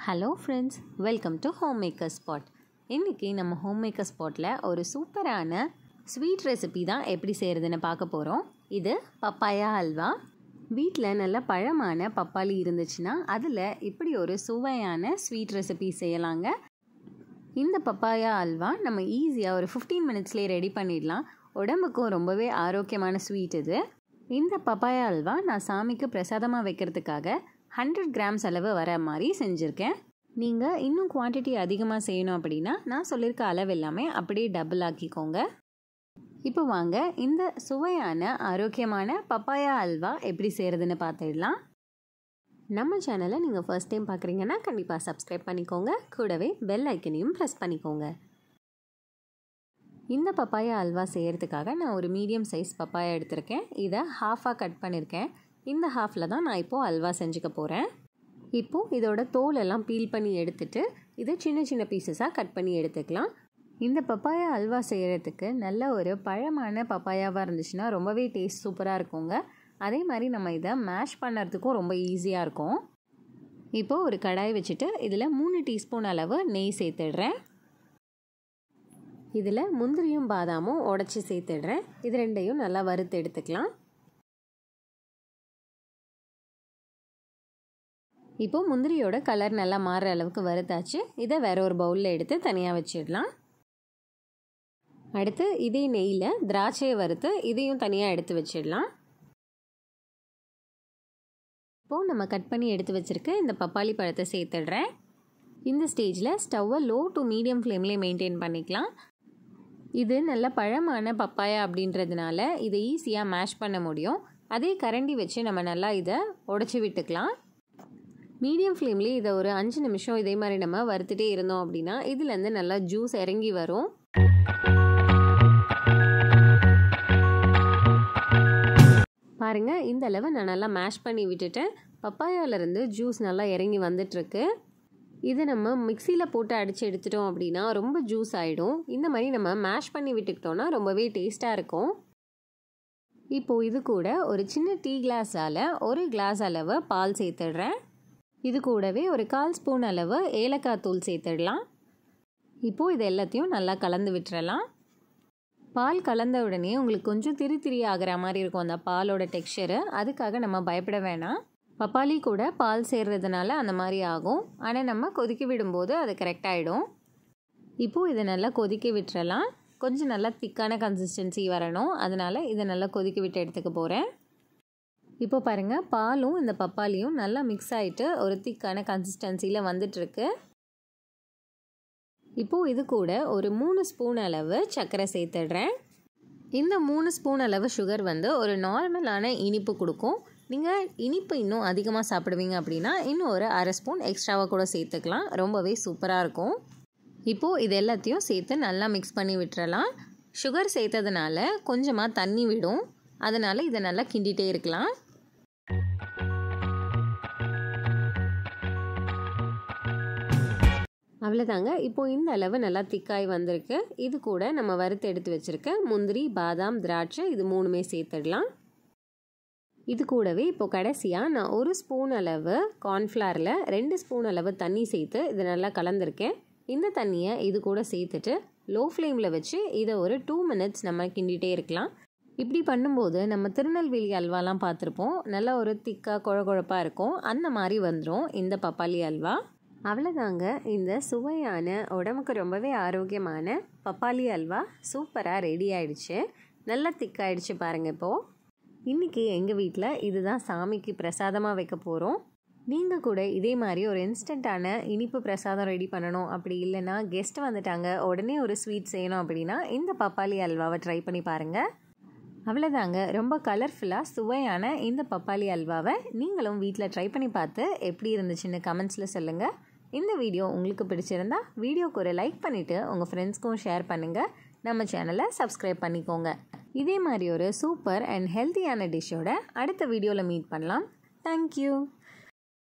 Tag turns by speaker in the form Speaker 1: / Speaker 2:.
Speaker 1: hello friends welcome to home maker spot இன்றைக்கி நம்ம home maker ஸ்பாட்டில் ஒரு சூப்பரான ஸ்வீட் ரெசிபி தான் எப்படி செய்கிறதுன்னு பார்க்க போகிறோம் இது பப்பாயா அல்வா வீட்டில் நல்ல பழமான பப்பாளி இருந்துச்சுன்னா அதில் இப்படி ஒரு சுவையான ஸ்வீட் ரெசிபி செய்யலாங்க இந்த பப்பாயா அல்வா நம்ம ஈஸியாக ஒரு ஃபிஃப்டீன் மினிட்ஸ்லேயே ரெடி பண்ணிடலாம் உடம்புக்கும் ரொம்பவே ஆரோக்கியமான ஸ்வீட் இது இந்த பப்பாயா அல்வா நான் சாமிக்கு பிரசாதமாக வைக்கிறதுக்காக ஹண்ட்ரட் கிராம்ஸ் அளவு வர மாதிரி செஞ்சுருக்கேன் நீங்கள் இன்னும் குவான்டிட்டி அதிகமாக செய்யணும் அப்படின்னா நான் சொல்லியிருக்க அளவு எல்லாமே அப்படியே டபுள் ஆக்கிக்கோங்க இப்போ வாங்க இந்த சுவையான ஆரோக்கியமான பப்பாயா அல்வா எப்படி செய்கிறதுன்னு பார்த்துடலாம் நம்ம சேனலை நீங்கள் ஃபர்ஸ்ட் டைம் பார்க்குறீங்கன்னா கண்டிப்பாக சப்ஸ்கிரைப் பண்ணிக்கோங்க கூடவே பெல் ஐக்கனையும் ப்ரெஸ் பண்ணிக்கோங்க இந்த பப்பாயா அல்வா செய்கிறதுக்காக நான் ஒரு மீடியம் சைஸ் பப்பாயா எடுத்திருக்கேன் இதை ஹாஃபாக கட் பண்ணியிருக்கேன் இந்த ஹாஃபில் தான் நான் இப்போது அல்வா செஞ்சுக்க போகிறேன் இப்போது இதோட தோல் எல்லாம் பீல் பண்ணி எடுத்துட்டு இதை சின்ன சின்ன பீசஸாக கட் பண்ணி எடுத்துக்கலாம் இந்த பப்பாயா அல்வா செய்கிறதுக்கு நல்ல ஒரு பழமான பப்பாயாவாக இருந்துச்சுன்னா ரொம்பவே டேஸ்ட் சூப்பராக இருக்குங்க அதே மாதிரி நம்ம இதை மேஷ் பண்ணுறதுக்கும் ரொம்ப ஈஸியாக இருக்கும் இப்போது ஒரு கடாய் வச்சுட்டு இதில் மூணு டீஸ்பூன் அளவு நெய் சேர்த்துடுறேன் இதில் முந்திரியும் பாதாமும் உடச்சி சேர்த்துடுறேன் இது ரெண்டையும் நல்லா வறுத்து எடுத்துக்கலாம் இப்போது முந்திரியோட கலர் நல்லா மாறுற அளவுக்கு வறுத்தாச்சு இதை வேற ஒரு பவுலில் எடுத்து தனியாக வச்சிடலாம் அடுத்து இதே நெய்யில் திராட்சையை வறுத்து இதையும் தனியாக எடுத்து வச்சிடலாம் இப்போது நம்ம கட் பண்ணி எடுத்து வச்சுருக்க இந்த பப்பாளி பழத்தை சேர்த்துடுறேன் இந்த ஸ்டேஜில் ஸ்டவ்வை லோ டு மீடியம் ஃப்ளேம்லேயே மெயின்டைன் பண்ணிக்கலாம் இது நல்ல பழமான பப்பாயா அப்படின்றதுனால இதை ஈஸியாக மேஷ் பண்ண முடியும் அதே கரண்டி வச்சு நம்ம நல்லா இதை உடச்சி விட்டுக்கலாம் மீடியம் ஃப்ளேம்லேயே இதை ஒரு அஞ்சு நிமிஷம் இதே மாதிரி நம்ம வறுத்துட்டே இருந்தோம் அப்படின்னா இதுலேருந்து நல்லா ஜூஸ் இறங்கி வரும் பாருங்கள் இந்த அளவு நான் நல்லா மேஷ் பண்ணி விட்டுட்டேன் பப்பாயாவிலேருந்து ஜூஸ் நல்லா இறங்கி வந்துட்டுருக்கு இது நம்ம மிக்சியில் போட்டு அடித்து எடுத்துட்டோம் அப்படின்னா ரொம்ப ஜூஸ் ஆகிடும் இந்த மாதிரி நம்ம மேஷ் பண்ணி விட்டுக்கிட்டோன்னா ரொம்பவே டேஸ்ட்டாக இருக்கும் இப்போது இது கூட ஒரு சின்ன டீ கிளாஸால் ஒரு கிளாஸ் அளவு பால் சேர்த்துடுறேன் இது கூடவே ஒரு கால் ஸ்பூன் அளவு ஏலக்காய் தூள் சேர்த்துடலாம் இப்போது இது எல்லாத்தையும் நல்லா கலந்து விட்டுறலாம் பால் கலந்த உடனே உங்களுக்கு கொஞ்சம் திரி திரி ஆகிற மாதிரி இருக்கும் அந்த பாலோட டெக்ஸ்சரு அதுக்காக நம்ம பயப்பட வேணாம் பப்பாளி கூட பால் சேர்றதுனால அந்த மாதிரி ஆகும் ஆனால் நம்ம கொதிக்க விடும்போது அது கரெக்டாகிடும் இப்போது இதை நல்லா கொதிக்க விட்டுறலாம் கொஞ்சம் நல்லா திக்கான கன்சிஸ்டன்சி வரணும் அதனால் இதை நல்லா கொதிக்க விட்டு எடுத்துக்க போகிறேன் இப்போ பாருங்கள் பாலும் இந்த பப்பாளியும் நல்லா மிக்ஸ் ஆகிட்டு ஒரு திக்கான கன்சிஸ்டன்சியில் வந்துட்டுருக்கு இப்போது இது கூட ஒரு மூணு ஸ்பூன் அளவு சர்க்கரை சேர்த்துடுறேன் இந்த மூணு ஸ்பூன் அளவு சுகர் வந்து ஒரு நார்மலான இனிப்பு கொடுக்கும் நீங்கள் இனிப்பு இன்னும் அதிகமாக சாப்பிடுவீங்க அப்படின்னா இன்னும் ஒரு அரை ஸ்பூன் எக்ஸ்ட்ராவாக கூட சேர்த்துக்கலாம் ரொம்பவே சூப்பராக இருக்கும் இப்போது இது எல்லாத்தையும் சேர்த்து நல்லா மிக்ஸ் பண்ணி விட்டுறலாம் சுகர் சேர்த்ததுனால கொஞ்சமாக தண்ணி விடும் அதனால் இதை நல்லா கிண்டிகிட்டே இருக்கலாம் அவ்வளோதாங்க இப்போ இந்த அளவு நல்லா திக்காய் வந்திருக்கு இது கூட நம்ம வறுத்து எடுத்து வச்சுருக்க முந்திரி பாதாம் திராட்சை இது மூணுமே சேர்த்துடலாம் இது கூடவே இப்போ கடைசியாக நான் ஒரு ஸ்பூன் அளவு கார்ன்ஃப்ளவரில் ரெண்டு ஸ்பூன் அளவு தண்ணி சேர்த்து இது நல்லா கலந்துருக்கேன் இந்த தண்ணியை இது கூட சேர்த்துட்டு லோ ஃப்ளேமில் வச்சு இதை ஒரு டூ மினிட்ஸ் நம்ம கிண்டிகிட்டே இருக்கலாம் இப்படி பண்ணும்போது நம்ம திருநெல்வேலி அல்வாலாம் பார்த்துருப்போம் நல்லா ஒரு திக்காக குழ குழப்பாக இருக்கும் அந்த மாதிரி வந்துடும் இந்த பப்பாளி அல்வா அவ்வளோதாங்க இந்த சுவையான உடம்புக்கு ரொம்பவே ஆரோக்கியமான பப்பாளி அல்வா சூப்பராக ரெடி ஆயிடுச்சு நல்லா திக்காயிடுச்சு பாருங்கள் இப்போது இன்றைக்கி எங்கள் வீட்டில் இதுதான் சாமிக்கு பிரசாதமாக வைக்க போகிறோம் நீங்கள் கூட இதே மாதிரி ஒரு இன்ஸ்டண்ட்டான இனிப்பு பிரசாதம் ரெடி பண்ணணும் அப்படி இல்லைன்னா கெஸ்ட் வந்துட்டாங்க உடனே ஒரு ஸ்வீட் செய்யணும் அப்படின்னா இந்த பப்பாளி அல்வாவை ட்ரை பண்ணி பாருங்கள் அவ்வளோதாங்க ரொம்ப கலர்ஃபுல்லாக சுவையான இந்த பப்பாளி அல்வாவை நீங்களும் வீட்டில் ட்ரை பண்ணி பார்த்து எப்படி இருந்துச்சுன்னு கமெண்ட்ஸில் சொல்லுங்கள் இந்த வீடியோ உங்களுக்கு பிடிச்சிருந்தா வீடியோக்கு ஒரு லைக் பண்ணிவிட்டு உங்கள் ஃப்ரெண்ட்ஸ்க்கும் ஷேர் பண்ணுங்கள் நம்ம சேனலை சப்ஸ்கிரைப் பண்ணிக்கோங்க இதே மாதிரி ஒரு சூப்பர் அண்ட் ஹெல்த்தியான டிஷ்ஷோட அடுத்த வீடியோவில் மீட் பண்ணலாம் தேங்க்யூ